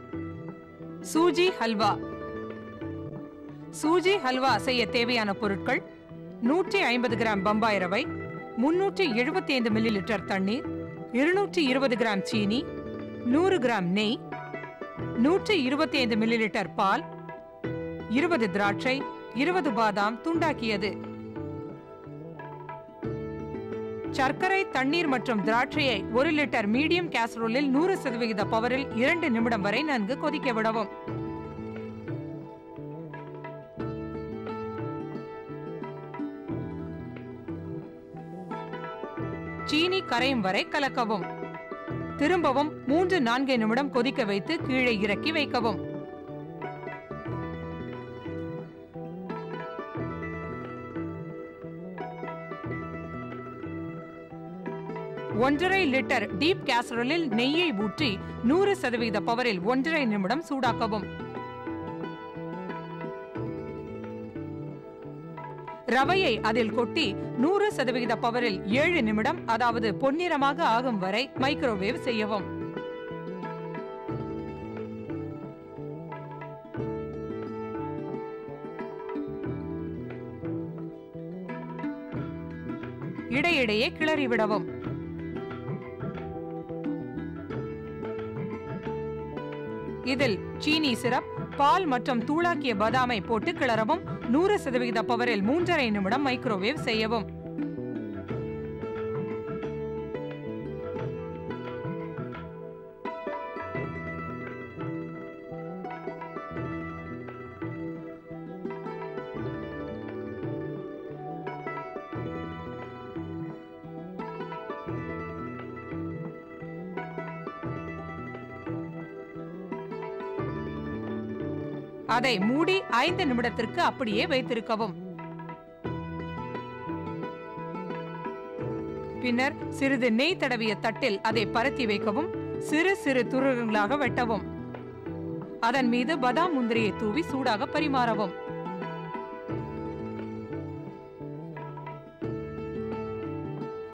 சூஜி ஹல்வா சூஜி ஹல்வா செய்ய தேவையான பொருட்கள் நூற்றி ஐம்பது கிராம் பம்பாய் ரவை முன்னூற்றி எழுபத்தி ஐந்து மில்லி லிட்டர் தண்ணீர் இருநூற்றி இருபது கிராம் சீனி நூறு கிராம் நெய் நூற்றி இருபத்தி ஐந்து மில்லி லிட்டர் பால் இருபது திராட்சை இருபது பாதாம் துண்டாக்கியது சர்க்கரை தண்ணீர் மற்றும் திராட்சையை ஒரு லிட்டர் மீடியம் கேசரோலில் நூறு சதவிகித பவரில் இரண்டு நிமிடம் வரை நன்கு கொதிக்க விடவும் சீனி கரையும் வரை கலக்கவும் திரும்பவும் மூன்று நான்கு நிமிடம் கொதிக்க வைத்து கீழே இறக்கி வைக்கவும் ஒன்றரை லிட்டர் டீப் கேசரோலில் நெய்யை ஊற்றி நூறு சதவீத பவரில் ஒன்றரை நிமிடம் சூடாக்கவும் ரவையை அதில் கொட்டி நூறு சதவிகித பவரில் ஏழு நிமிடம் அதாவது பொன்னிறமாக ஆகும் வரை மைக்ரோவேவ் செய்யவும் இடையிடையே கிளறி விடவும் இதில் சீனி சிரப் பால் மற்றும் தூளாக்கிய பாதாமை போட்டு கிளறவும் நூறு சதவிகித பவரில் மூன்றரை நிமிடம் மைக்ரோவேவ் செய்யவும் அதை மூடி ஐந்து நிமிடத்திற்கு அப்படியே வைத்திருக்கவும் பின்னர் சிறிது நெய் தடவிய தட்டில் அதை பரத்தி வைக்கவும் சிறு சிறு துருகங்களாக வெட்டவும் அதன் மீது பதாம் முந்திரியை தூவி சூடாக பரிமாறவும்